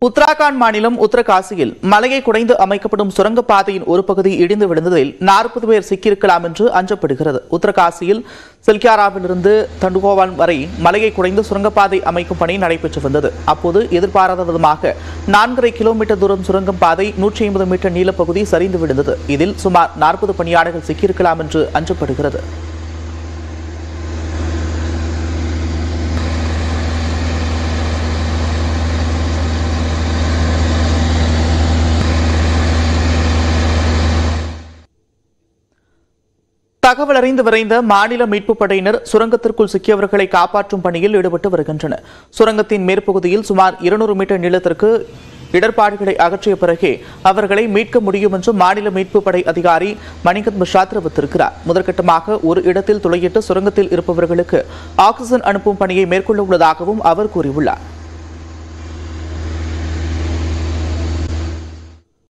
உத்தராகண்ட் மாநிலம் உத்தரகாசியில் மலையை குடைந்து அமைக்கப்படும் சுரங்கப்பாதையின் ஒரு பகுதி இடிந்து விழுந்ததில் நாற்பது பேர் சிக்கியிருக்கலாம் என்று அஞ்சப்படுகிறது உத்தரகாசியில் சில்கியாராவிலிருந்து தண்டுகோவான் வரை மலையை குடைந்து சுரங்கப்பாதை அமைக்கும் பணி நடைபெற்று வந்தது அப்போது எதிர்பாராத விதமாக நான்கரை கிலோமீட்டர் தூரம் சுரங்கம் பாதை நூற்றி ஐம்பது மீட்டர் நீளப்பகுதி சரிந்து விழுந்தது இதில் சுமார் நாற்பது பணியாளர்கள் சிக்கியிருக்கலாம் என்று அஞ்சப்படுகிறது தகவல் அறிந்து விரைந்த மாநில மீட்புப் படையினர் சுரங்கத்திற்குள் சிக்கியவர்களை காப்பாற்றும் பணியில் ஈடுபட்டு வருகின்றனர் சுரங்கத்தின் மேற்பகுதியில் சுமார் இருநூறு மீட்டர் நீளத்திற்கு இடர்பாடுகளை அகற்றிய பிறகே அவர்களை மீட்க முடியும் என்று மாநில மீட்புப் படை அதிகாரி மணிகந்த் மிஸ்ரா தெரிவித்திருக்கிறார் முதற்கட்டமாக ஒரு இடத்தில் துளையிட்டு சுரங்கத்தில் இருப்பவர்களுக்கு ஆக்சிஜன் அனுப்பும் பணியை மேற்கொள்ள உள்ளதாகவும் அவர் கூறியுள்ளார்